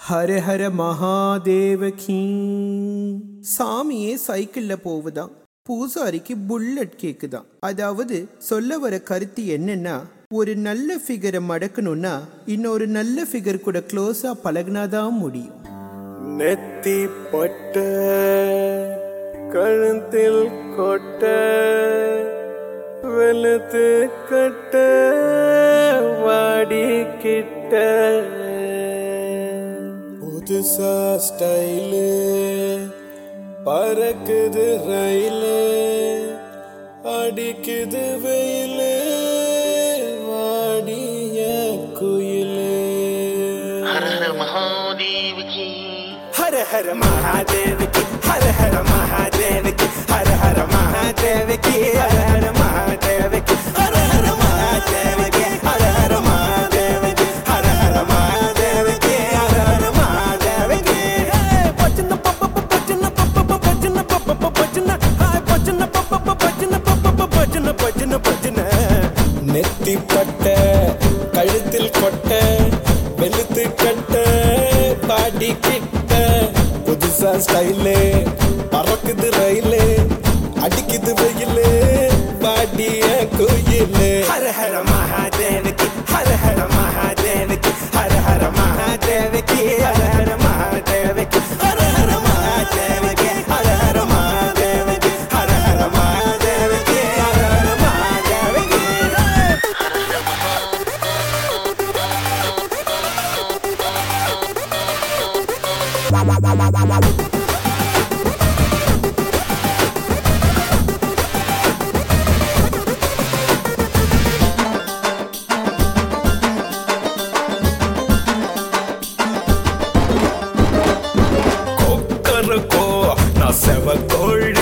ஹர ஹர மகாதேவகி சாமியே சைக்கிள்ல போகுதாம் பூசாரிக்கு புல்லட் கேக்குதாம் அதாவது சொல்ல வர கருத்து என்னன்னா ஒரு நல்ல ஃபிகரை மடக்கணும்னா இன்னொரு நல்ல ஃபிகர் கூட க்ளோஸா பழகினாதான் முடியும் நெத்தி பொட்ட கழுத்தில் கொட்ட வெளுத்து கட்ட வாடி கிட்ட புதுசா ஸ்டைலு பறக்குது ரயிலு அடிக்குது வெயிலு வாடிய குயிலு हर हर महादेव की हर हर महादेव की हर हर महादेव की हर हर महादेव की हर हर महादेव की हर हर महादेव की हर हर महादेव की हर हर महादेव की हर हर महादेव की भजन पप भजन पप भजन पप भजन हाय भजन पप भजन पप भजन भजन भजन நெத்தி பட்ட கழுத்தில் கொட்ட வெளுத்து கட்ட பாடி கிட்ட புதுசா ஸ்டைலு பறக்குது ரயிலு அடிக்குது வெயிலு பாடிய கோயிலு ஹர ஹர மகாதேவ கி ஹர ஹர மகாதேவ கி ஹர ஹர மகாதேவ கி ஹர ஹர மகாதேவ கி ஹர ஹர மகாதேவ கி ஹர ஹர மகாதேவ கி ஹர ஹர மகாதேவ கி ஹர ஹர மகாதேவ கி கொக்கரக்கோ நான் செவ கோழி